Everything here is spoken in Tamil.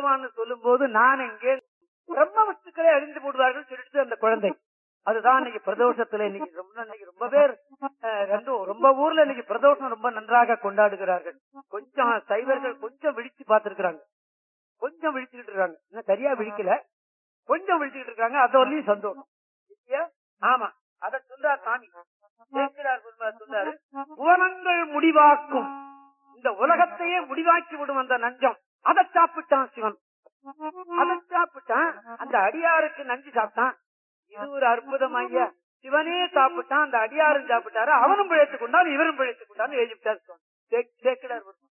போவான்னு சொல்லும் போது நான் எங்கே பிரம்ம வஸ்துக்களை அழிந்து போடுவார்கள் சொல்லிட்டு அந்த குழந்தை அதுதான் இன்னைக்கு பிரதோஷத்துல இன்னைக்கு ரொம்ப இன்னைக்கு ரொம்ப பேர் அஹ், ரெண்டு ரொம்ப ஊர்ல இன்னைக்கு பிரதோஷம் ரொம்ப நன்றாக கொண்டாடுகிறார்கள் கொஞ்சம் சைவர்கள் கொஞ்சம் விழிச்சு பார்த்திருக்கிறாங்க கொஞ்சம் விழிச்சுக்கிட்டு இருக்காங்க இன்னும் சரியா விழிக்கல கொஞ்சம் விழிச்சுக்கிட்டு இருக்காங்க அதோடய சந்தோஷம் இல்லையா? ஆமா அத சொல்றார் சாமி சேக்கிழார் பெருமாள் சொல்றாரு புவனங்கள் முடிவாக்கும் இந்த உலகத்தையே முடிவாக்கி விடும் அந்த நஞ்சம் அதை சாப்பிட்டான் சிவன் அதை சாப்பிட்டான் அந்த அடியாருக்கு நஞ்சு சாப்பிட்டான் இது ஒரு அற்புதம் ஐயா சிவனே சாப்பிட்டான் அந்த அடியாரும் சாப்பிட்டாரு அவனும் பிழைத்துக் கொண்டான் இவரும் பிழைத்துக் கொண்டான் எழுதிவிட்டார் சுவாமி. சே- சேக்கிழார் பெருமாள்.